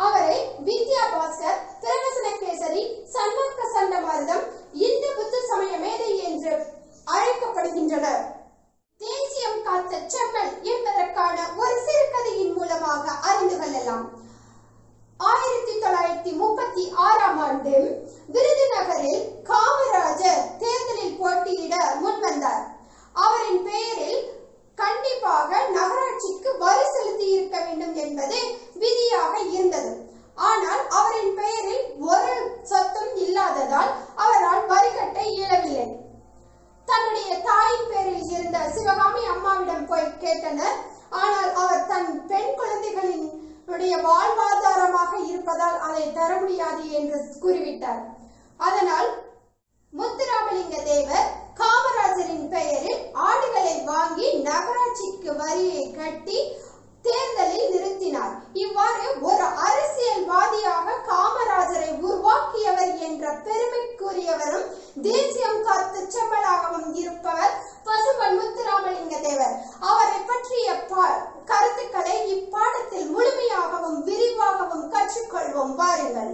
அவரை வித்யா பாஸ்கர் பிரகசன கேசரி சன்மார்க்க சண்டமாரதம் இந்து புத்த சமய மேதை என்று அழைக்கப்படுகின்றனர் தேசியம் காத்த செம்மல் என்பதற்கான ஒரு சிறுகதையின் மூலமாக அறிந்து கொள்ளலாம் ஆயிரத்தி தொள்ளாயிரத்தி முப்பத்தி ஆறாம் ஆண்டு விருதுநகரில் காமராஜர் தேர்தலில் போட்டியிட முன்வந்தார் அவரின் பெயரில் கண்டிப்பாக நகராட்சிக்கு வரி செலுத்தி இருக்க வேண்டும் என்பது விதியாக இருந்தது ஆனால் அவரின் பெயரில் ஒரு சொத்தும் இல்லாததால் அவரால் வரி கட்ட இயலவில்லை தன்னுடைய தாயின் பேரில் இருந்த சிவகாமி அம்மாவிடம் போய் கேட்டனர் ஆனால் அவர் தன் பெண் குழந்தைகளின் உடைய வாழ்வாதாரமாக இருப்பதால் அதை தர முடியாது என்று கூறிவிட்டார் அதனால் முத்துராமலிங்க தேவர் காமராஜரின் பெயரில் ஆடுகளை வாங்கி நகராட்சிக்கு வரியை கட்டி தேர்தலில் நிறுத்தினார் இவ்வாறு ஒரு அரசியல்வாதியாக காமராஜரை உருவாக்கியவர் என்ற பெருமைக்குரியவரும் தேசியம் காத்து செம்மலாகவும் இருப்பவர் பசும்பன் முத்துராமலிங்க தேவர் அவரை பற்றிய ப- கருத்துக்களை இப்பாடத்தில் முழுமையாகவும் விரிவாகவும் கற்றுக்கொள்வோம் வாருங்கள்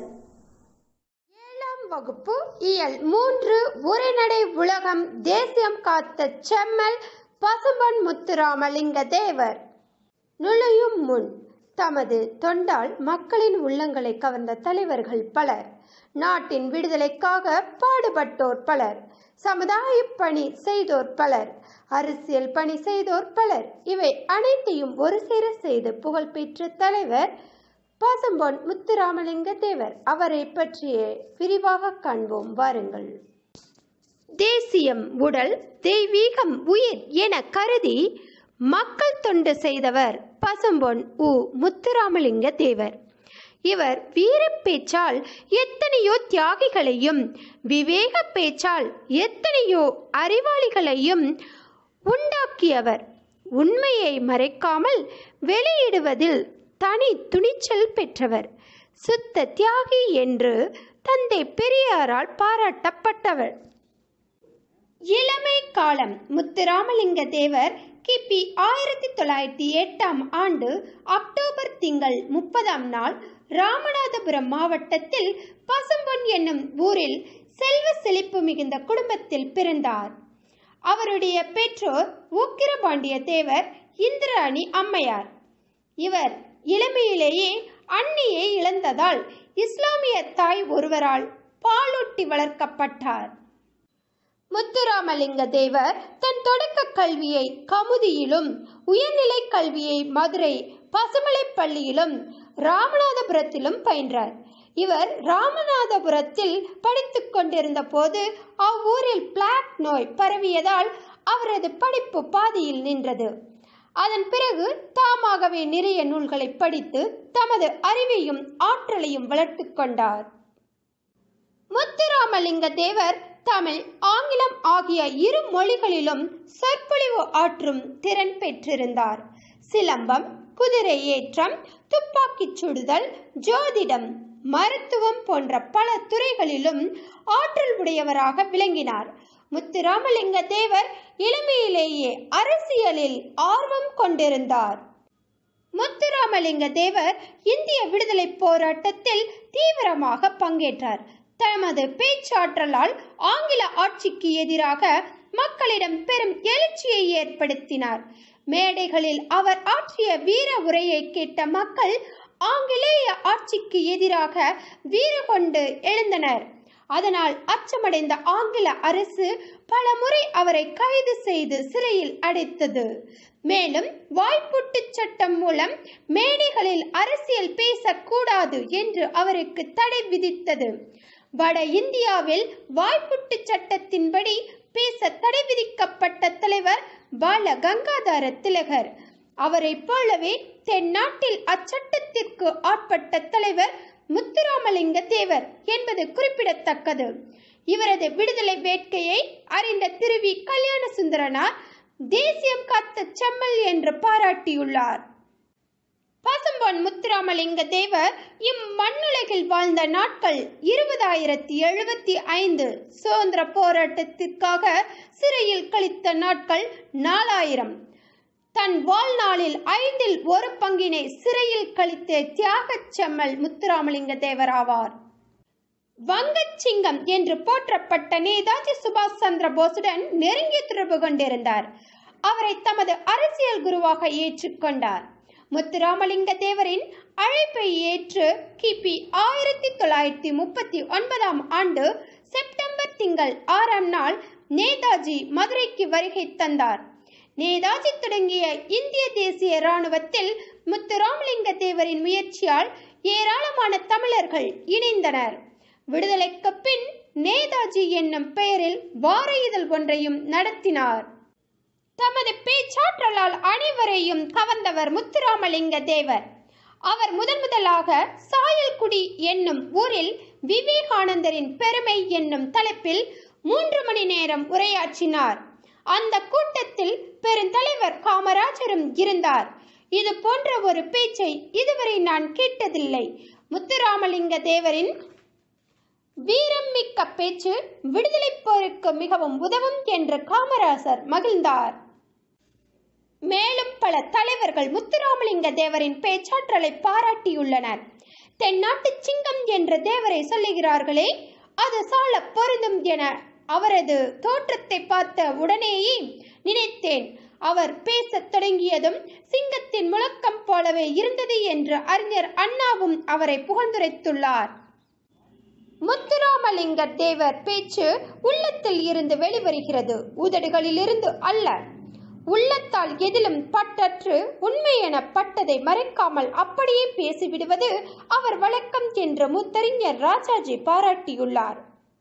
ஏழாம் வகுப்பு இயல் மூன்று உரைநடை உலகம் தேசியம் காத்த செம்மல் பசும்பன் முத்துராமலிங்க தேவர் நுழையும் முன் தமது தொண்டால் மக்களின் உள்ளங்களை கவர்ந்த தலைவர்கள் பலர் நாட்டின் விடுதலைக்காக பாடுபட்டோர் பலர் சமுதாய பணி செய்தோர் பலர் அரசியல் பணி செய்தோர் பலர் இவை அனைத்தையும் ஒரு சேர செய்து புகழ்பெற்ற தலைவர் பசும்பொன் முத்துராமலிங்க தேவர் அவரை பற்றிய விரிவாக காண்போம் வாருங்கள் தேசியம் உடல் தெய்வீகம் உயிர் என கருதி மக்கள் தொண்டு செய்தவர் பசும்பொன் உ முத்துராமலிங்க தேவர் இவர் வீர பேச்சால் எத்தனையோ தியாகிகளையும் விவேக பேச்சால் எத்தனையோ அறிவாளிகளையும் உண்டாக்கியவர் உண்மையை மறைக்காமல் வெளியிடுவதில் தனி துணிச்சல் பெற்றவர் சுத்த தியாகி என்று தந்தை பெரியாரால் பாராட்டப்பட்டவர் இளமை காலம் முத்துராமலிங்க தேவர் கிபி ஆயிரத்தி தொள்ளாயிரத்தி எட்டாம் ஆண்டு அக்டோபர் திங்கள் முப்பதாம் நாள் ராமநாதபுரம் மாவட்டத்தில் பசும்பொன் என்னும் ஊரில் செல்வ செழிப்பு மிகுந்த குடும்பத்தில் பிறந்தார் அவருடைய பெற்றோர் உக்கிரபாண்டிய தேவர் இந்திராணி அம்மையார் இவர் இளமையிலேயே அன்னியை இழந்ததால் இஸ்லாமிய தாய் ஒருவரால் பாலூட்டி வளர்க்கப்பட்டார் முத்துராமலிங்க தேவர் தன் தொடக்க கல்வியை கமுதியிலும் உயர்நிலை கல்வியை மதுரை பசுமலை பள்ளியிலும் ராமநாதபுரத்திலும் பயின்றார் இவர் ராமநாதபுரத்தில் படித்துக் கொண்டிருந்த போது அவ்வூரில் பிளாக் நோய் பரவியதால் அவரது படிப்பு பாதியில் நின்றது அதன் பிறகு தாமாகவே நிறைய நூல்களை படித்து தமது அறிவையும் ஆற்றலையும் வளர்த்துக் கொண்டார் முத்துராமலிங்க தேவர் தமிழ் ஆங்கிலம் ஆகிய இரு மொழிகளிலும் சொற்பொழிவு ஆற்றும் திறன் பெற்றிருந்தார் சிலம்பம் குதிரை ஏற்றம் துப்பாக்கிச் சுடுதல் ஜோதிடம் மருத்துவம் போன்ற பல துறைகளிலும் ஆற்றல் உடையவராக விளங்கினார் முத்துராமலிங்க தேவர் இளமையிலேயே அரசியலில் ஆர்வம் கொண்டிருந்தார் முத்துராமலிங்க தேவர் இந்திய விடுதலை போராட்டத்தில் தீவிரமாக பங்கேற்றார் தமது பேச்சாற்றலால் ஆங்கில ஆட்சிக்கு எதிராக மக்களிடம் பெரும் எழுச்சியை ஏற்படுத்தினார் மேடைகளில் அவர் ஆற்றிய வீர உரையை கேட்ட மக்கள் ஆங்கிலேய ஆட்சிக்கு எதிராக வீர கொண்டு எழுந்தனர் அதனால் அச்சமடைந்த ஆங்கில அரசு பல முறை அவரை கைது செய்து சிறையில் அடைத்தது மேலும் வாய்ப்பூட்டு சட்டம் மூலம் மேடைகளில் அரசியல் பேசக்கூடாது என்று அவருக்கு தடை விதித்தது வட இந்தியாவில் வாய்ப்புட்டு சட்டத்தின்படி பேச தடை விதிக்கப்பட்ட தலைவர் பால கங்காதர திலகர் அவரைப் போலவே தென்னாட்டில் அச்சட்டத்திற்கு ஆட்பட்ட தலைவர் முத்துராமலிங்க தேவர் என்பது குறிப்பிடத்தக்கது இவரது விடுதலை வேட்கையை அறிந்த திருவி கல்யாண சுந்தரனார் தேசியம் காத்த செம்மல் என்று பாராட்டியுள்ளார் பசும்பொன் முத்துராமலிங்க தேவர் இம்மண்ணுலகில் வாழ்ந்த நாட்கள் இருபதாயிரத்தி எழுபத்தி ஐந்து சுதந்திர போராட்டத்திற்காக சிறையில் கழித்த நாட்கள் நாலாயிரம் தன் வாழ்நாளில் ஐந்தில் ஒரு பங்கினை சிறையில் கழித்த தியாகச் செம்மல் முத்துராமலிங்க தேவர் ஆவார் வங்கச் சிங்கம் என்று போற்றப்பட்ட நேதாஜி சுபாஷ் சந்திர போஸுடன் நெருங்கிய தொடர்பு கொண்டிருந்தார் அவரை தமது அரசியல் குருவாக ஏற்றுக்கொண்டார் முத்துராமலிங்க தேவரின் அழைப்பை ஏற்று கிபி ஆயிரத்தி தொள்ளாயிரத்தி முப்பத்தி ஒன்பதாம் ஆண்டு செப்டம்பர் திங்கள் ஆறாம் நாள் நேதாஜி மதுரைக்கு வருகை தந்தார் நேதாஜி தொடங்கிய இந்திய தேசிய இராணுவத்தில் முத்துராமலிங்க தேவரின் முயற்சியால் ஏராளமான தமிழர்கள் இணைந்தனர் விடுதலைக்கு பின் நேதாஜி என்னும் பெயரில் வார இதழ் ஒன்றையும் நடத்தினார் தமது பேச்சாற்றலால் அனைவரையும் கவர்ந்தவர் முத்துராமலிங்க தேவர் அவர் முதன் முதலாக சாயல்குடி என்னும் ஊரில் விவேகானந்தரின் பெருமை என்னும் தலைப்பில் மூன்று மணி நேரம் உரையாற்றினார் அந்த கூட்டத்தில் பெருந்தலைவர் காமராஜரும் இருந்தார் இது போன்ற ஒரு பேச்சை இதுவரை நான் கேட்டதில்லை முத்துராமலிங்க தேவரின் வீரம் மிக்க பேச்சு விடுதலை போருக்கு மிகவும் உதவும் என்று காமராசர் மகிழ்ந்தார் மேலும் பல தலைவர்கள் முத்துராமலிங்க தேவரின் பேச்சாற்றலை பாராட்டியுள்ளனர் தென்னாட்டு சிங்கம் என்ற தேவரை சொல்லுகிறார்களே அது சால பொருந்தும் என அவரது தோற்றத்தை பார்த்த உடனேயே நினைத்தேன் அவர் பேசத் தொடங்கியதும் சிங்கத்தின் முழக்கம் போலவே இருந்தது என்று அறிஞர் அண்ணாவும் அவரை புகழ்ந்துரைத்துள்ளார் முத்துராமலிங்க தேவர் பேச்சு உள்ளத்தில் இருந்து வெளிவருகிறது உதடுகளிலிருந்து அல்ல உள்ளத்தால் எதிலும் பட்டற்று உண்மை என பட்டதை மறைக்காமல் அப்படியே பேசிவிடுவது அவர் வழக்கம் என்று முத்தறிஞர் ராஜாஜி பாராட்டியுள்ளார்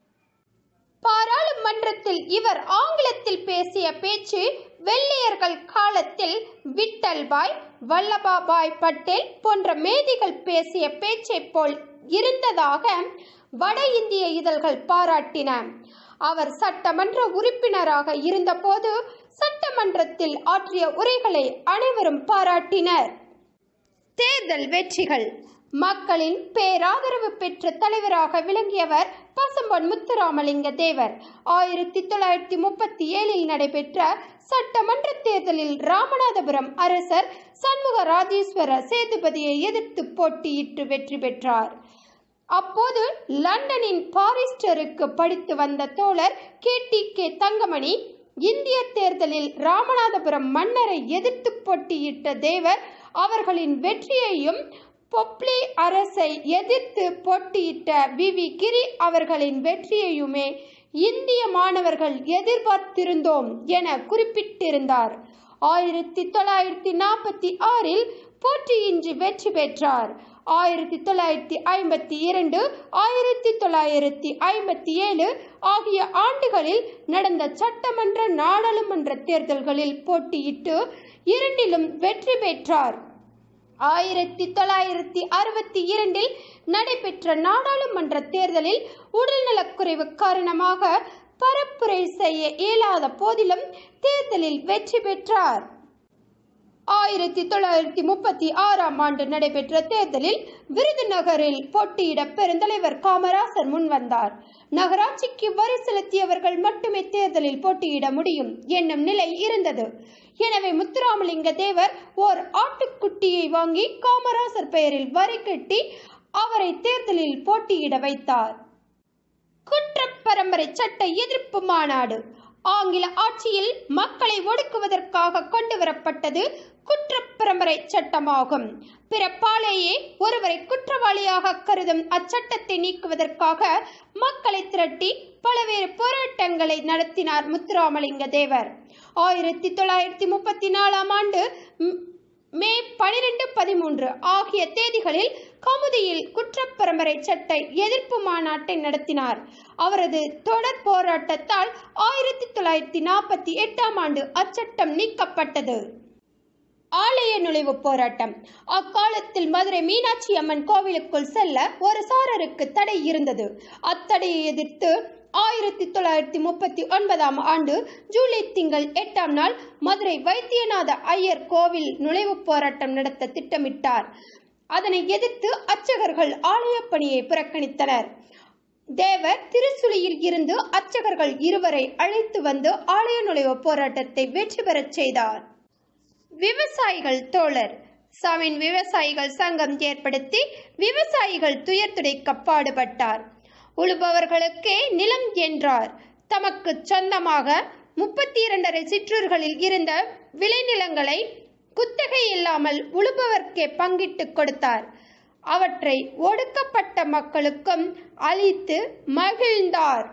பாராளுமன்றத்தில் இவர் ஆங்கிலத்தில் பேசிய பேச்சு வெள்ளையர்கள் காலத்தில் விட்டல்பாய் வல்லபாபாய் பட்டேல் போன்ற மேதிகள் பேசிய பேச்சை போல் இருந்ததாக வட இந்திய இதழ்கள் பாராட்டின அவர் சட்டமன்ற உறுப்பினராக இருந்தபோது சட்டமன்றத்தில் ஆற்றிய உரைகளை அனைவரும் பாராட்டினர் தேர்தல் வெற்றிகள் மக்களின் பேராதரவு பெற்ற தலைவராக விளங்கியவர் பசும்பொன் முத்துராமலிங்க தேவர் ஆயிரத்தி தொள்ளாயிரத்தி முப்பத்தி ஏழில் நடைபெற்ற சட்டமன்ற தேர்தலில் ராமநாதபுரம் அரசர் சண்முக ராஜேஸ்வர சேதுபதியை எதிர்த்து போட்டியிட்டு வெற்றி பெற்றார் அப்போது லண்டனின் பாரிஸ்டருக்கு படித்து வந்த தோழர் கே டி கே தங்கமணி இந்திய தேர்தலில் ராமநாதபுரம் மன்னரை எதிர்த்து போட்டியிட்ட தேவர் அவர்களின் வெற்றியையும் பொப்ளி அரசை எதிர்த்து போட்டியிட்ட வி வி கிரி அவர்களின் வெற்றியையுமே இந்திய மாணவர்கள் எதிர்பார்த்திருந்தோம் என குறிப்பிட்டிருந்தார் ஆயிரத்தி தொள்ளாயிரத்தி நாற்பத்தி ஆறில் போட்டியின்றி வெற்றி பெற்றார் ஆயிரத்தி தொள்ளாயிரத்தி ஐம்பத்தி இரண்டு ஆயிரத்தி தொள்ளாயிரத்தி ஐம்பத்தி ஏழு ஆகிய ஆண்டுகளில் நடந்த சட்டமன்ற நாடாளுமன்ற தேர்தல்களில் போட்டியிட்டு இரண்டிலும் வெற்றி பெற்றார் ஆயிரத்தி தொள்ளாயிரத்தி அறுபத்தி இரண்டில் நடைபெற்ற நாடாளுமன்ற தேர்தலில் உடல்நலக்குறைவு காரணமாக பரப்புரை செய்ய இயலாத போதிலும் தேர்தலில் வெற்றி பெற்றார் ஆயிரத்தி தொள்ளாயிரத்தி முப்பத்தி ஆறாம் ஆண்டு நடைபெற்ற தேர்தலில் விருதுநகரில் போட்டியிட பெருந்தலைவர் காமராசர் முன்வந்தார் நகராட்சிக்கு வரி செலுத்தியவர்கள் மட்டுமே தேர்தலில் போட்டியிட முடியும் என்னும் நிலை இருந்தது எனவே முத்துராமலிங்க தேவர் ஓர் ஆட்டுக்குட்டியை வாங்கி காமராசர் பெயரில் வரி கட்டி அவரை தேர்தலில் போட்டியிட வைத்தார் குற்றப் பரம்பரை சட்ட எதிர்ப்பு மாநாடு ஆங்கில ஆட்சியில் மக்களை ஒடுக்குவதற்காக கொண்டு வரப்பட்டது குற்றப் பரம்பரை சட்டமாகும் பிறப்பாலேயே ஒருவரை குற்றவாளியாக கருதும் அச்சட்டத்தை நீக்குவதற்காக மக்களை திரட்டி பல்வேறு போராட்டங்களை நடத்தினார் முத்துராமலிங்க தேவர் ஆயிரத்தி தொள்ளாயிரத்தி முப்பத்தி நாலாம் ஆண்டு ம், மே பனிரெண்டு பதிமூன்று ஆகிய தேதிகளில் கமுதியில் குற்றப்பரம்பரை சட்ட எதிர்ப்பு மாநாட்டை நடத்தினார் அவரது தொடர் போராட்டத்தால் ஆயிரத்தி தொள்ளாயிரத்தி நாற்பத்தி எட்டாம் ஆண்டு அச்சட்டம் நீக்கப்பட்டது ஆலய நுழைவு போராட்டம் அக்காலத்தில் மதுரை மீனாட்சி அம்மன் கோவிலுக்குள் செல்ல ஒரு சாரருக்கு தடை இருந்தது அத்தடையை எதிர்த்து ஆயிரத்தி தொள்ளாயிரத்தி முப்பத்தி ஒன்பதாம் ஆண்டு ஜூலை திங்கள் எட்டாம் நாள் மதுரை வைத்தியநாத ஐயர் கோவில் நுழைவுப் போராட்டம் நடத்த திட்டமிட்டார் அதனை எதிர்த்து அர்ச்சகர்கள் ஆலயப் பணியை புறக்கணித்தனர் தேவர் திருச்சுழியில் இருந்து அர்ச்சகர்கள் இருவரை அழைத்து வந்து ஆலய நுழைவு போராட்டத்தை வெற்றி பெறச் செய்தார் விவசாயிகள் தோழர் சாவின் விவசாயிகள் சங்கம் ஏற்படுத்தி விவசாயிகள் துயர் துடைக்க பாடுபட்டார் உழுபவர்களுக்கே நிலம் என்றார் தமக்கு சொந்தமாக முப்பத்தி இரண்டரை சிற்றூர்களில் இருந்த விளைநிலங்களை குத்தகை இல்லாமல் உழுபவர்க்கே பங்கிட்டு கொடுத்தார் அவற்றை ஒடுக்கப்பட்ட மக்களுக்கும் அளித்து மகிழ்ந்தார்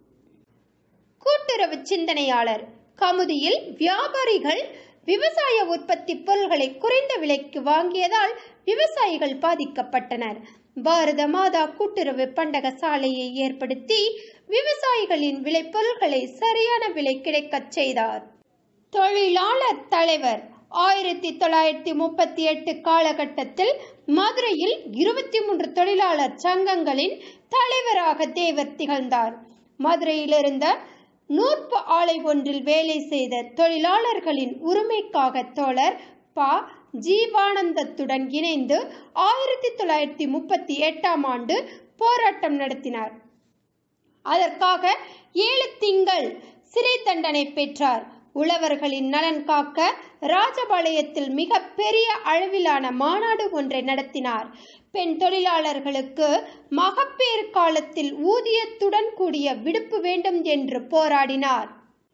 கூட்டுறவு சிந்தனையாளர் கமுதியில் வியாபாரிகள் விவசாய உற்பத்தி பொருள்களை குறைந்த விலைக்கு வாங்கியதால் விவசாயிகள் பாதிக்கப்பட்டனர் பாரத மாதா கூட்டுறவு பண்டக சாலையை ஏற்படுத்தி விவசாயிகளின் விளைபொருள்களை சரியான விலை கிடைக்கச் செய்தார் தொழிலாளர் தலைவர் ஆயிரத்தி தொள்ளாயிரத்தி முப்பத்தி எட்டு காலகட்டத்தில் மதுரையில் இருபத்தி மூன்று தொழிலாளர் சங்கங்களின் தலைவராக தேவர் திகழ்ந்தார் மதுரையில் இருந்த நூற்பு ஆலை ஒன்றில் வேலை செய்த தொழிலாளர்களின் உரிமைக்காக தோழர் ப ஜீவானந்தத்துடன் இணைந்து ஆயிரத்தி தொள்ளாயிரத்தி முப்பத்தி எட்டாம் ஆண்டு போராட்டம் நடத்தினார் அதற்காக ஏழு திங்கள் சிறை தண்டனை பெற்றார் உழவர்களின் நலன் காக்க ராஜபாளையத்தில் மிக பெரிய அளவிலான மாநாடு ஒன்றை நடத்தினார் பெண் தொழிலாளர்களுக்கு மகப்பேறு காலத்தில் ஊதியத்துடன் கூடிய விடுப்பு வேண்டும் என்று போராடினார்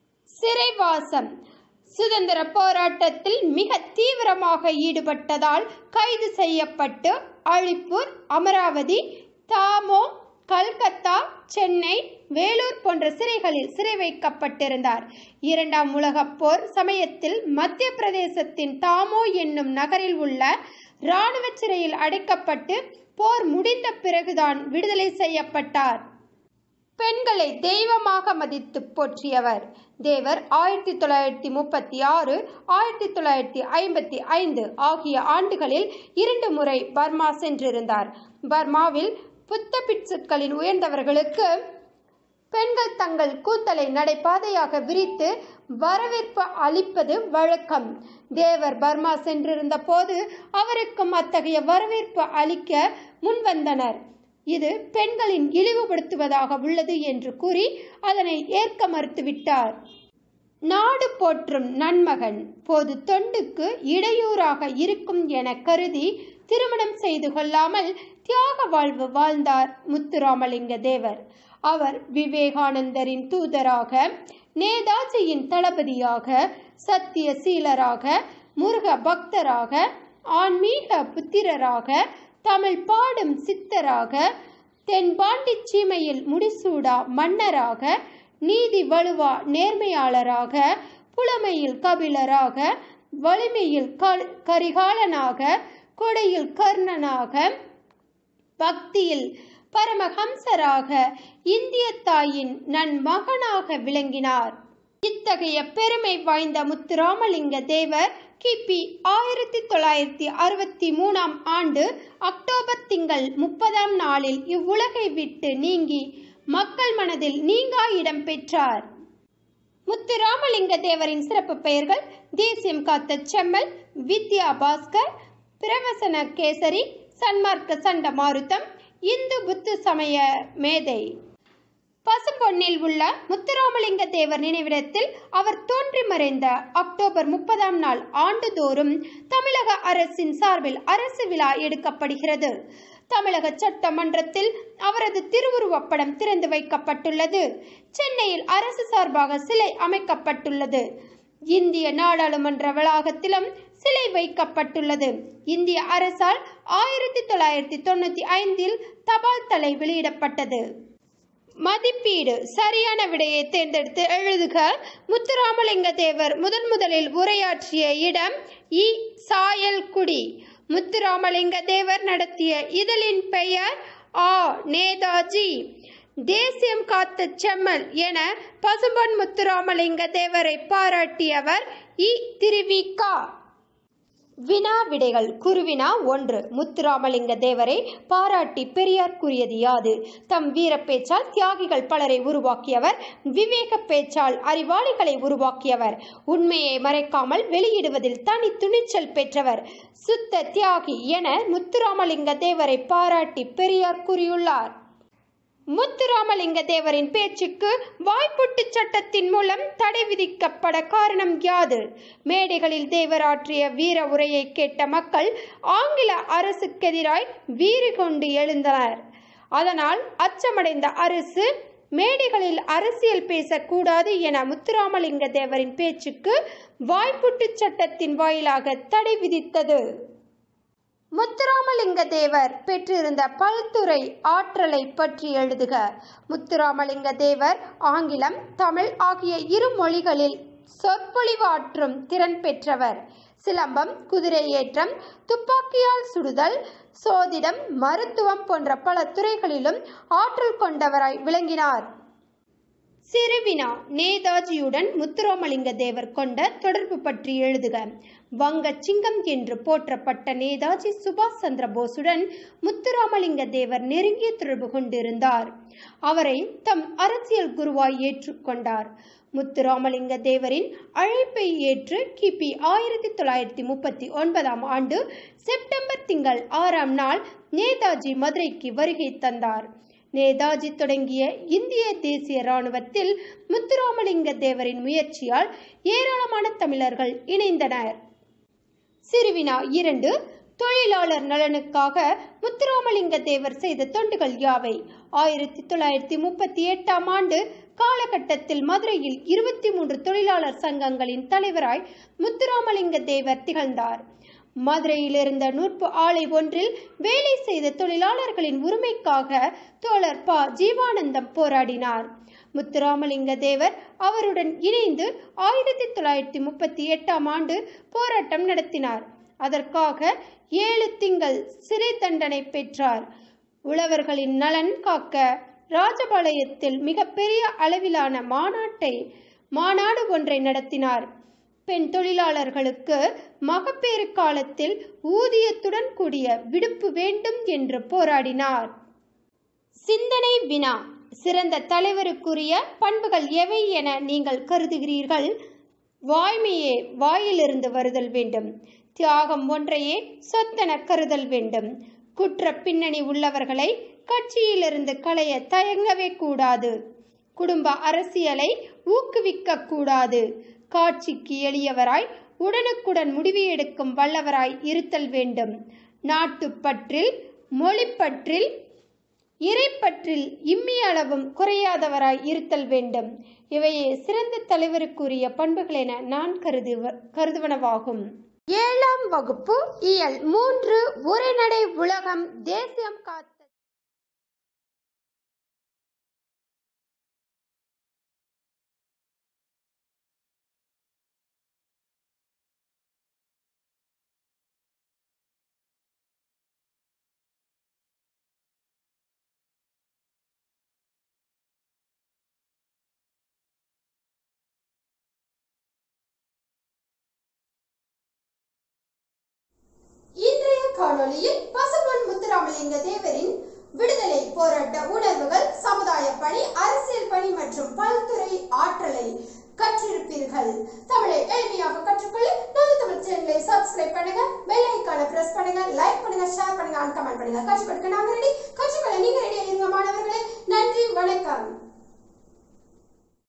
சிறைவாசம் சுதந்திர போராட்டத்தில் மிக தீவிரமாக ஈடுபட்டதால் கைது செய்யப்பட்டு அழிப்பூர் அமராவதி தாமோ கல்கத்தா சென்னை வேலூர் போன்ற சிறைகளில் சிறை வைக்கப்பட்டிருந்தார் இரண்டாம் உலகப் போர் சமயத்தில் மத்திய பிரதேசத்தின் தாமோ என்னும் நகரில் உள்ள இராணுவ சிறையில் அடைக்கப்பட்டு போர் முடிந்த பிறகுதான் விடுதலை செய்யப்பட்டார் பெண்களை தெய்வமாக மதித்து போற்றியவர் தேவர் ஆயிரத்தி தொள்ளாயிரத்தி முப்பத்தி ஆறு ஆயிரத்தி தொள்ளாயிரத்தி ஐம்பத்தி ஐந்து ஆகிய ஆண்டுகளில் இரண்டு முறை பர்மா சென்றிருந்தார் பர்மாவில் புத்த பிட்சுக்களின் உயர்ந்தவர்களுக்கு பெண்கள் தங்கள் கூந்தலை நடைபாதையாக விரித்து வரவேற்பு அளிப்பது வழக்கம் தேவர் பர்மா சென்றிருந்த போது அவருக்கும் அத்தகைய வரவேற்பு அளிக்க முன்வந்தனர் இது பெண்களின் இழிவுபடுத்துவதாக உள்ளது என்று கூறி அதனை ஏற்க மறுத்துவிட்டார் நாடு போற்றும் நன்மகன் போது தொண்டுக்கு இடையூறாக இருக்கும் என கருதி திருமணம் செய்து கொள்ளாமல் தியாக வாழ்வு வாழ்ந்தார் முத்துராமலிங்க தேவர் அவர் விவேகானந்தரின் தூதராக நேதாஜியின் தளபதியாக சத்திய சீலராக முருக பக்தராக ஆன்மீக புத்திரராக தமிழ் பாடும் சித்தராக தென்பாண்டி சீமையில் முடிசூடா மன்னராக நீதி வலுவா நேர்மையாளராக புலமையில் கபிலராக வலிமையில் க- கரிகாலனாக கொடையில் கர்ணனாக பக்தியில் பரமஹம்சராக இந்திய தாயின் நன்மகனாக விளங்கினார் இத்தகைய பெருமை வாய்ந்த முத்துராமலிங்க தேவர் கிபி ஆயிரத்தி தொள்ளாயிரத்தி அறுபத்தி மூணாம் ஆண்டு அக்டோபர் திங்கள் முப்பதாம் நாளில் இவ்வுலகை விட்டு நீங்கி மக்கள் மனதில் நீங்கா இடம் பெற்றார் முத்துராமலிங்க தேவரின் சிறப்பு பெயர்கள் தேசியம் காத்த செம்மல் வித்யா பாஸ்கர் பிரவசன கேசரி சன்மார்க்க சண்ட மாருத்தம் இந்து புத்து சமய மேதை பசும்பொன்னில் உள்ள முத்துராமலிங்க தேவர் நினைவிடத்தில் அவர் தோன்றி மறைந்த அக்டோபர் முப்பதாம் நாள் ஆண்டுதோறும் தமிழக அரசின் சார்பில் அரசு விழா எடுக்கப்படுகிறது தமிழக சட்டமன்றத்தில் அவரது திருவுருவப்படம் திறந்து வைக்கப்பட்டுள்ளது சென்னையில் அரசு சார்பாக சிலை அமைக்கப்பட்டுள்ளது இந்திய நாடாளுமன்ற வளாகத்திலும் சிலை வைக்கப்பட்டுள்ளது இந்திய அரசால் ஆயிரத்தி தொள்ளாயிரத்தி தொண்ணூத்தி ஐந்தில் தபால் தலை வெளியிடப்பட்டது மதிப்பீடு சரியான விடையை தேர்ந்தெடுத்து எழுதுக முத்துராமலிங்க தேவர் முதன் முதலில் உரையாற்றிய இடம் இ சாயல்குடி முத்துராமலிங்க தேவர் நடத்திய இதழின் பெயர் ஆ நேதாஜி தேசியம் காத்த செம்மல் என பசும்பொன் முத்துராமலிங்க தேவரை பாராட்டியவர் இ திருவிக்கா வினா விடைகள் குருவினா ஒன்று முத்துராமலிங்க தேவரை பாராட்டி பெரியார் கூறியது யாது தம் வீர பேச்சால் தியாகிகள் பலரை உருவாக்கியவர் விவேக பேச்சால் அறிவாளிகளை உருவாக்கியவர் உண்மையை மறைக்காமல் வெளியிடுவதில் தனி துணிச்சல் பெற்றவர் சுத்த தியாகி என முத்துராமலிங்க தேவரை பாராட்டி பெரியார் கூறியுள்ளார் முத்துராமலிங்க தேவரின் பேச்சுக்கு வாய்ப்புட்டு சட்டத்தின் மூலம் தடை விதிக்கப்பட காரணம் யாது மேடைகளில் தேவர் ஆற்றிய வீர உரையை கேட்ட மக்கள் ஆங்கில அரசுக்கெதிராய் வீறு கொண்டு எழுந்தனர் அதனால் அச்சமடைந்த அரசு மேடைகளில் அரசியல் பேசக்கூடாது என முத்துராமலிங்க தேவரின் பேச்சுக்கு வாய்ப்புட்டு சட்டத்தின் வாயிலாக தடை விதித்தது முத்துராமலிங்க தேவர் பெற்றிருந்த பல்துறை ஆற்றலை பற்றி எழுதுக முத்துராமலிங்க தேவர் ஆங்கிலம் தமிழ் ஆகிய இரு மொழிகளில் சொற்பொழிவாற்றும் திறன் பெற்றவர் சிலம்பம் குதிரை ஏற்றம் துப்பாக்கியால் சுடுதல் சோதிடம் மருத்துவம் போன்ற பல துறைகளிலும் ஆற்றல் கொண்டவராய் விளங்கினார் சிறுவினா நேதாஜியுடன் முத்துராமலிங்க தேவர் கொண்ட தொடர்பு பற்றி எழுதுக வங்க சிங்கம் என்று போற்றப்பட்ட நேதாஜி சுபாஷ் சந்திர போஸுடன் முத்துராமலிங்க தேவர் நெருங்கிய தொடர்பு கொண்டிருந்தார் அவரை தம் அரசியல் குருவாய் ஏற்றுக்கொண்டார் முத்துராமலிங்க தேவரின் அழைப்பை ஏற்று கிபி ஆயிரத்தி தொள்ளாயிரத்தி முப்பத்தி ஒன்பதாம் ஆண்டு செப்டம்பர் திங்கள் ஆறாம் நாள் நேதாஜி மதுரைக்கு வருகை தந்தார் நேதாஜி தொடங்கிய இந்திய தேசிய இராணுவத்தில் முத்துராமலிங்க தேவரின் முயற்சியால் ஏராளமான தமிழர்கள் இணைந்தனர் சிறுவினா இரண்டு தொழிலாளர் நலனுக்காக முத்துராமலிங்க தேவர் செய்த தொண்டுகள் யாவை ஆயிரத்தி தொள்ளாயிரத்தி முப்பத்தி எட்டாம் ஆண்டு காலகட்டத்தில் மதுரையில் இருபத்தி மூன்று தொழிலாளர் சங்கங்களின் தலைவராய் முத்துராமலிங்க தேவர் திகழ்ந்தார் மதுரையில் இருந்த நூற்பு ஆலை ஒன்றில் வேலை செய்த தொழிலாளர்களின் உரிமைக்காக தோழர் ப ஜீவானந்தம் போராடினார் முத்துராமலிங்க தேவர் அவருடன் இணைந்து ஆயிரத்தி தொள்ளாயிரத்தி முப்பத்தி எட்டாம் ஆண்டு போராட்டம் நடத்தினார் அதற்காக ஏழு திங்கள் சிறை தண்டனை பெற்றார் உழவர்களின் நலன் காக்க ராஜபாளையத்தில் மிகப்பெரிய அளவிலான மாநாட்டை மாநாடு ஒன்றை நடத்தினார் பெண் தொழிலாளர்களுக்கு மகப்பேறு காலத்தில் ஊதியத்துடன் கூடிய விடுப்பு வேண்டும் என்று போராடினார் சிந்தனை வினா சிறந்த தலைவருக்குரிய பண்புகள் எவை என நீங்கள் கருதுகிறீர்கள் வாய்மையே வாயிலிருந்து வருதல் வேண்டும் தியாகம் ஒன்றையே சொத்தென கருதல் வேண்டும் குற்ற பின்னணி உள்ளவர்களை கட்சியிலிருந்து களைய தயங்கவே கூடாது குடும்ப அரசியலை ஊக்குவிக்க கூடாது காட்சிக்கு எளியவராய் உடனுக்குடன் முடிவு எடுக்கும் வல்லவராய் இருத்தல் வேண்டும் நாட்டுப்பற்றில் மொழிப்பற்றில் இறைப்பற்றில் இம்மி அளவும் குறையாதவராய் இருத்தல் வேண்டும் இவையே சிறந்த தலைவருக்குரிய பண்புகள் என நான் கருதுவ கருதுவனவாகும் ஏழாம் வகுப்பு இயல் மூன்று உரைநடை உலகம் தேசியம் காத்த இன்றைய காணொளியில் பசும்பொன் முத்துராமலிங்க தேவரின் விடுதலை போராட்ட உணர்வுகள் சமுதாய பணி அரசியல் பணி மற்றும் பல்துறை ஆற்றலை கற்றிருப்பீர்கள் தமிழை எளிமையாக கற்றுக்கொள்ள நமது தமிழ் சேனலை சப்ஸ்கிரைப் பண்ணுங்க பெல் ஐக்கானை பிரஸ் பண்ணுங்க லைக் பண்ணுங்க ஷேர் பண்ணுங்க அண்ட் கமெண்ட் பண்ணுங்க கற்றுக் கொடுக்க நாங்க ரெடி